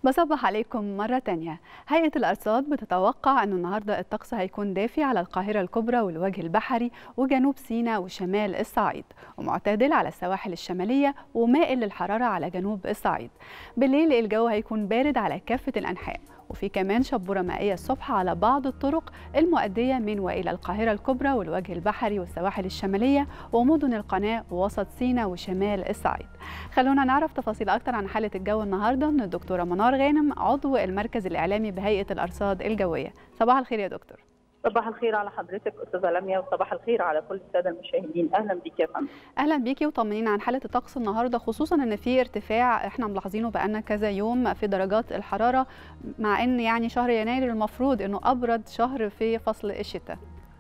بصبح عليكم مرة تانية هيئة الأرصاد بتتوقع أن النهاردة الطقس هيكون دافي على القاهرة الكبرى والوجه البحري وجنوب سيناء وشمال الصعيد ومعتدل على السواحل الشمالية ومائل للحرارة على جنوب الصعيد بالليل الجو هيكون بارد على كافة الأنحاء وفي كمان شبورة مائية الصبح على بعض الطرق المؤدية من وإلى القاهرة الكبرى والوجه البحري والسواحل الشمالية ومدن القناة ووسط سيناء وشمال الصعيد خلونا نعرف تفاصيل أكتر عن حالة الجو النهاردة من الدكتورة منار غانم عضو المركز الإعلامي بهيئة الأرصاد الجوية صباح الخير يا دكتور صباح الخير على حضرتك استاذه لميا وصباح الخير على كل الساده المشاهدين اهلا بيك يا فندم اهلا بيكي وطمنينا عن حاله الطقس النهارده خصوصا ان في ارتفاع احنا ملاحظينه بقالنا كذا يوم في درجات الحراره مع ان يعني شهر يناير المفروض انه ابرد شهر في فصل الشتاء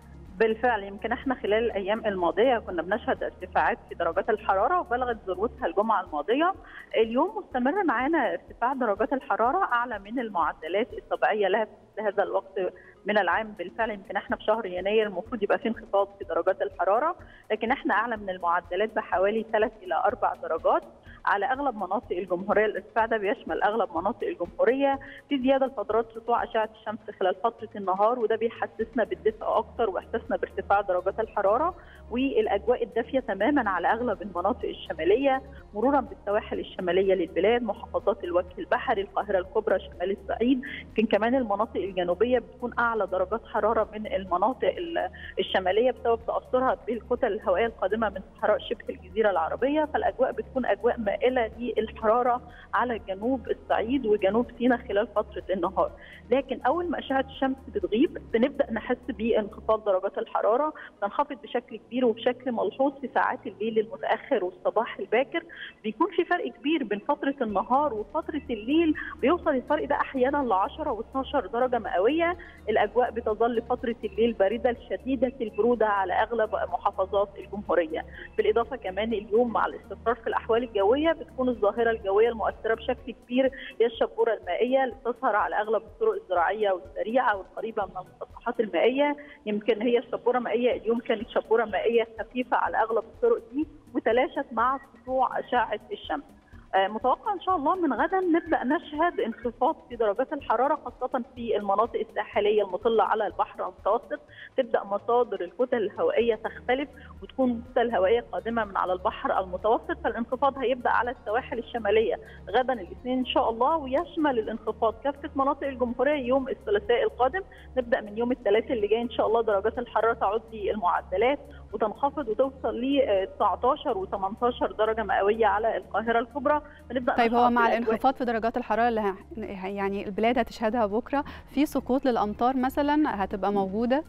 بالفعل يمكن احنا خلال الايام الماضيه كنا بنشهد ارتفاعات في درجات الحراره وبلغت ذروتها الجمعه الماضيه اليوم مستمر معانا ارتفاع درجات الحراره اعلى من المعدلات الطبيعيه لها في هذا الوقت من العام بالفعل يمكن احنا في شهر يناير المفروض يبقى في انخفاض في درجات الحراره لكن احنا اعلى من المعدلات بحوالي 3 الى 4 درجات على اغلب مناطق الجمهوريه الارتفاع ده بيشمل اغلب مناطق الجمهوريه في زياده لفترات سطوع اشعه الشمس خلال فتره النهار وده بيحسسنا بالدفء اكتر واحساسنا بارتفاع درجات الحراره والاجواء الدافيه تماما على اغلب المناطق الشماليه مرورا بالسواحل الشماليه للبلاد محافظات الوجه البحري القاهره الكبرى شمال الصعيد يمكن كمان المناطق الجنوبيه بتكون اعلى درجات حراره من المناطق الشماليه بسبب تاثرها بالكتل الهوائيه القادمه من صحراء شبه الجزيره العربيه فالاجواء بتكون اجواء مائله للحراره على جنوب الصعيد وجنوب سيناء خلال فتره النهار لكن اول ما اشعه الشمس بتغيب بنبدا نحس بانخفاض درجات الحراره تنخفض بشكل كبير وبشكل ملحوظ في ساعات الليل المتاخر والصباح الباكر بيكون في فرق كبير بين فتره النهار وفتره الليل بيوصل الفرق ده احيانا ل 10 و12 درجه مئويه الاجواء بتظل فتره الليل بارده شديده البروده على اغلب محافظات الجمهوريه بالاضافه كمان اليوم مع الاستقرار في الاحوال الجويه بتكون الظاهره الجويه المؤثره بشكل كبير هي الشبوره المائيه اللي بتظهر على اغلب الطرق الزراعيه والسريعه والقريبه من المسطحات المائيه يمكن هي الشبوره مائيه اليوم كانت شبوره مائيه خفيفه على اغلب الطرق دي وتلاشت مع سطوع اشعه الشمس متوقع ان شاء الله من غدا نبدا نشهد انخفاض في درجات الحراره خاصه في المناطق الساحليه المطله على البحر المتوسط تبدا مصادر الكتل الهوائيه تختلف وتكون كتل هوائيه قادمه من على البحر المتوسط فالانخفاض هيبدا على السواحل الشماليه غدا الاثنين ان شاء الله ويشمل الانخفاض كافه مناطق الجمهوريه يوم الثلاثاء القادم نبدا من يوم الثلاثاء اللي جاي ان شاء الله درجات الحراره تعود للمعدلات وتنخفض وتوصل ل 19 و18 درجه مئويه على القاهره الكبرى بنبدا طيب هو مع الانخفاض في درجات الحراره اللي يعني البلاد هتشهدها بكره في سقوط للامطار مثلا هتبقى موجوده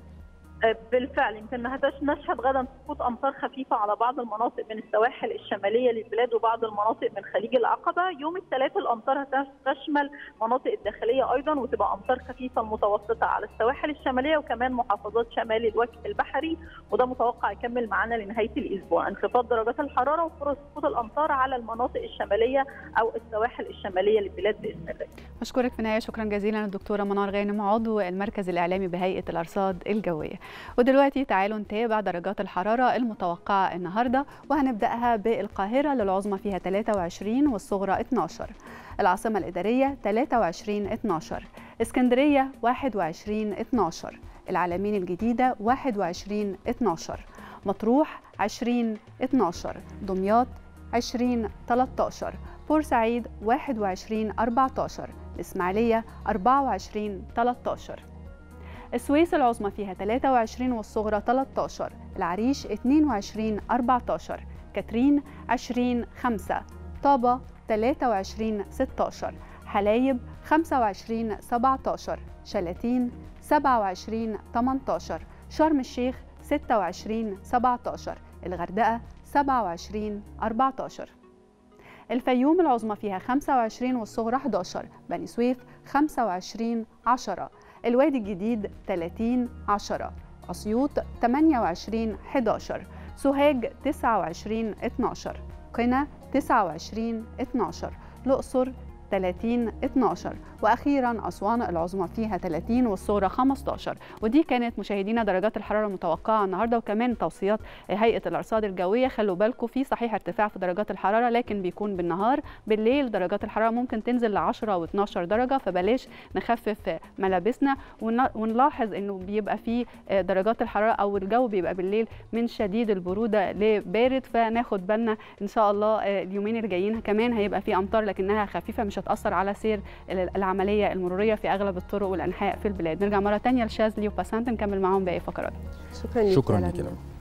بالفعل يمكن نشهد غدا سقوط امطار خفيفه على بعض المناطق من السواحل الشماليه للبلاد وبعض المناطق من خليج العقبه يوم الثلاثاء الامطار هتشمل مناطق الداخليه ايضا وتبقى امطار خفيفه المتوسطه على السواحل الشماليه وكمان محافظات شمال الوجه البحري وده متوقع يكمل معانا لنهايه الاسبوع انخفاض درجات الحراره وفرص سقوط الامطار على المناطق الشماليه او السواحل الشماليه للبلاد باذن الله. اشكرك في النهايه شكرا جزيلا الدكتوره منار غانم عضو المركز الاعلامي بهيئه الارصاد الجويه. ودلوقتي تعالوا نتابع درجات الحرارة المتوقعة النهاردة وهنبدأها بالقاهرة للعظمى فيها 23 والصغرى 12 العاصمة الإدارية 23 12 اسكندرية 21 12 العالمين الجديدة 21 12 مطروح 20 12 دمياط 20 13 بورسعيد 21 14 الإسماعيلية 24 13 السويس العظمى فيها 23 والصغرى 13 العريش 22 14 كاترين 20 5 طابة 23 16 حلايب 25 17 شلاتين 27 18 شرم الشيخ 26 17 الغردقة 27 14 الفيوم العظمى فيها 25 والصغرى 11 بني سويف 25 10 الوادي الجديد 30 10 أسيوط 28 11 سوهاج 29 12 قنا 29 12 الأقصر 30 12 واخيرا اسوان العظمى فيها 30 والصوره 15 ودي كانت مشاهدينا درجات الحراره المتوقعه النهارده وكمان توصيات هيئه الارصاد الجويه خلوا بالكم في صحيح ارتفاع في درجات الحراره لكن بيكون بالنهار بالليل درجات الحراره ممكن تنزل ل 10 و12 درجه فبلاش نخفف ملابسنا ونلاحظ انه بيبقى في درجات الحراره او الجو بيبقى بالليل من شديد البروده لبارد فناخد بالنا ان شاء الله اليومين الجايين كمان هيبقى في امطار لكنها خفيفه مش هتاثر على سير العمليه المروريه في اغلب الطرق والانحاء في البلاد نرجع مره ثانيه لشاذلي وباسانت نكمل معاهم باقي فقرات شكرا شكرا لك